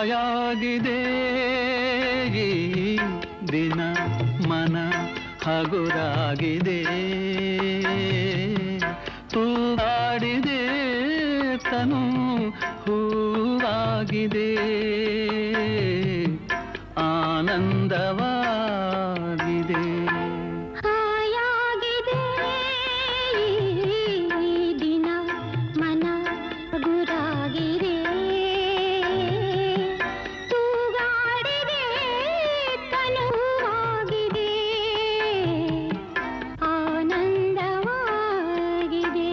ಹಾಯಾಗಿದೆ ಈ ದಿನ ಮನ ಹಗುರಾಗಿದೆ ತೂಗಾಡಿದೆ ತನು ಹೂವಾಗಿದೆ ಆನಂದವಾಗಿದೆ ಹಾಯಾಗಿದೆ ಈ ದಿನ ಮನ ಗುರಾಗಿದೆ ತೂಗಾಡಿದೆ ತನುವಾಗಿದೆ ಆನಂದವಾಗಿದೆ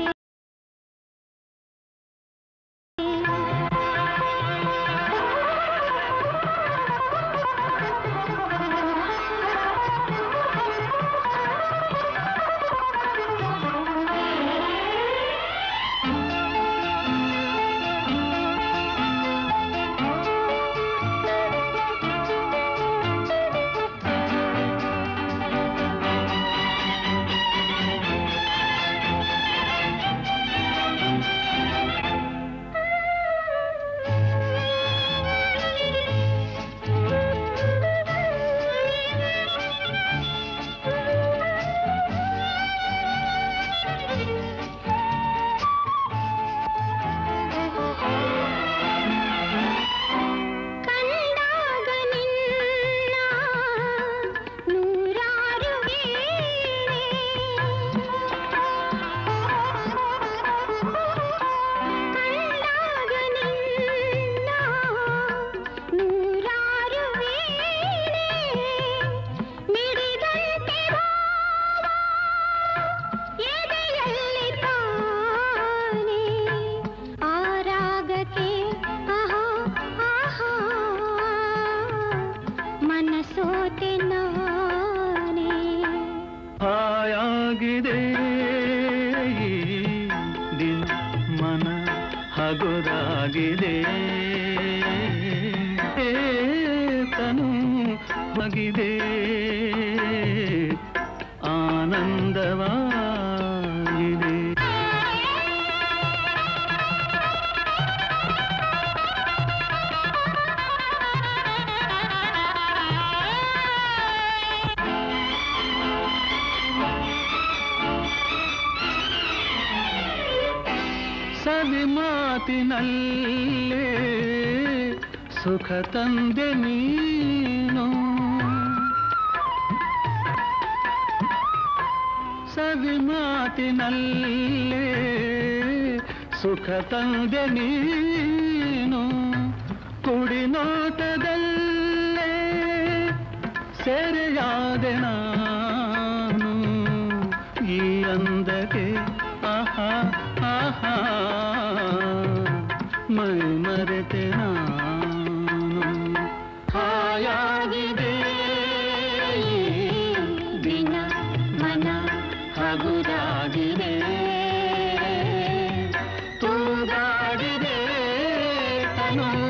ಕಂಡಾಗ ನಿನ್ನ ನೂರಾರು ವೇಳೆ ಕಂಡಾಗ ನಿನ್ನ ನೂರಾರು ವೇಳೆ ಮಿಡಿದಂತೆ ಭಾವ ಎದೆಯಲ್ಲಿ ತಾನೇ ಆ ರಾಗಕ್ಕೆ ಆಹಾ ಆಹಾ ಮನಸೋತೆ ನಾನೇ ಹಾಯಾಗಿದೆ ಈ ದಿನ ಮನ ಹಗುರಾಗಿದೆ ತನು ಮಗಿದೆ ಆನಂದವಾಗಿದೆ ಸವಿ ಮಾತಿನಲ್ಲೇ ಸುಖ ತಂದೆ ನೀನು ಸವಿ ಮಾತಿನಲ್ಲೇ ಸುಖ ತಂದೆ ನೀನು ಕುಡಿ ನೋಟದಲ್ಲೇ ಸೆರೆಯಾದೆ ನಾನು ಈ ಅಂದಕ್ಕೆ ಆಹಾ ಆಹಾ ಮೈ ಮರೆತೆ ನಾನು ಹಾಯಾಗಿದೆ ಈ ದಿನ ಮನ ಹಗುರಾಗಿದೆ ತೂಗಾಡಿದೆ ತನು